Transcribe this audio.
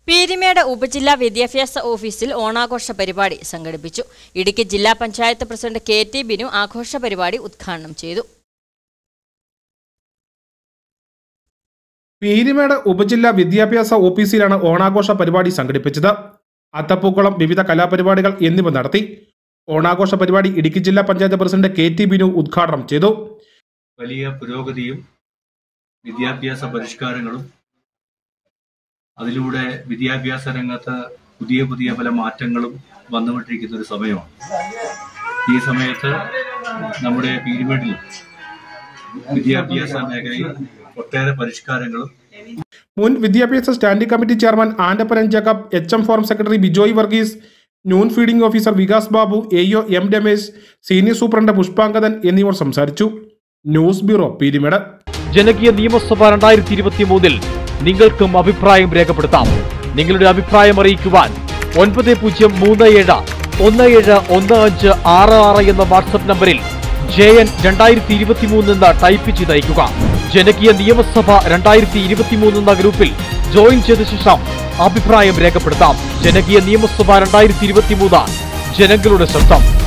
പീരിമേട് ഉപജില്ലാ വിദ്യാഭ്യാസ ഓഫീസിൽ ഓണാഘോഷ പരിപാടി സംഘടിപ്പിച്ചു ഇടുക്കി ജില്ലാ panchayat president K T Binu ആഘോഷ പരിപാടി ഉദ്ഘാടനം ചെയ്തു പീരിമേട് ഉപജില്ലാ വിദ്യാഭ്യാസ ഓഫീസിലാണ് ഓണാഘോഷ പരിപാടി സംഘടിപ്പിച്ചത് അത്തപ്പൂക്കളം വിവിധ കലാപരിപാടികൾ എന്നിവ നടത്തി ഓണാഘോഷ പരിപാടി ഇടുക്കി ജില്ലാ panchayat president K T Binu ഉദ്ഘാടനം ചെയ്തു വലിയ പുരോഗതിയും വിദ്യാഭ്യാസ പരിഷ്കാരങ്ങളും അതിലൂടെ വിദ്യാഭ്യാസ രംഗത്ത് പുതിയ പുതിയ പല മാറ്റങ്ങളും വന്നുകൊണ്ടിരിക്കുന്ന ഒരു സമയമാണ് ഈ സമയത്ത് നമ്മുടെ പീരിമേഡിൽ വിദ്യാഭ്യാസ മേഖലയിൽ ഒട്ടേറെ പരിഷ്കാരങ്ങളും മുൻ വിദ്യാഭ്യാസ സ്റ്റാൻഡിംഗ് കമ്മിറ്റി ചെയർമാൻ ആൻഡപ്പരൻ Jacob H M forum secretary Bijoy Varghese noon feeding officer Vikas Babu A O M Ramesh senior superintendent Pushpangadan എന്നിവർ സംസാരിച്ചു ന്യൂസ് ബ്യൂറോ പീരിമേട് ജനകീയ നിയമസഭ രണ്ടായിരത്തി ഇരുപത്തി മൂന്നിൽ നിങ്ങൾക്കും അഭിപ്രായം രേഖപ്പെടുത്താം നിങ്ങളുടെ അഭിപ്രായം അറിയിക്കുവാൻ ഒൻപത് പൂജ്യം മൂന്ന് ഏഴ് ഒന്ന് ഏഴ് ഒന്ന് അഞ്ച് ആറ് ആറ് എന്ന വാട്സപ്പ് നമ്പറിൽ ജെ എൻ രണ്ടായിരത്തി ഇരുപത്തി മൂന്ന് എന്ന് ടൈപ്പ് ചെയ്ത് അയക്കുക ജനകീയ നിയമസഭ രണ്ടായിരത്തി ഇരുപത്തി മൂന്ന് എന്ന ഗ്രൂപ്പിൽ ജോയിൻ ചെയ്ത ശേഷം അഭിപ്രായം രേഖപ്പെടുത്താം ജനകീയ നിയമസഭ രണ്ടായിരത്തി ഇരുപത്തി മൂന്ന് ജനങ്ങളുടെ ശബ്ദം